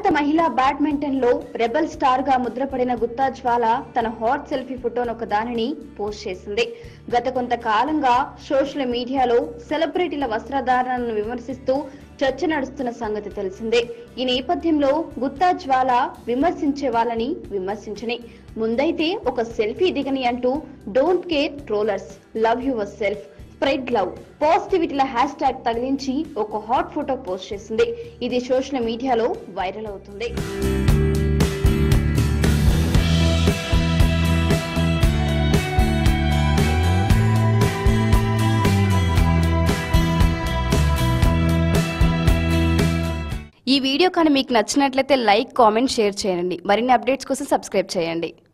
భారత మహిళా బ్యాడ్మింటన్ లో రెబల్ స్టార్ గా ముద్రపడిన గుత్తా జ్వాల తన హాట్ సెల్ఫీ ఫోటోను ఒక దానిని పోస్ట్ చేసింది గత కొంతకాలంగా సోషల్ మీడియాలో సెలబ్రిటీల వస్త్రధారణను విమర్శిస్తూ చర్చ నడుస్తున్న సంగతి తెలిసిందే ఈ నేపథ్యంలో గుత్తా జ్వాల విమర్శించే వాళ్ళని విమర్శించని ముందైతే ఒక సెల్ఫీ దిగని అంటూ don't care trollers love yourself spread love పాజిటివిటీల హ్యాష్ ట్యాగ్ తగిలించి ఒక హాట్ ఫోటో పోస్ట్ చేసింది ఇది సోషల్ మీడియాలో వైరల్ అవుతుంది ఈ వీడియో కానీ మీకు నచ్చినట్లయితే లైక్ కామెంట్ షేర్ చేయండి మరిన్ని అప్డేట్స్ కోసం సబ్స్క్రైబ్ చేయండి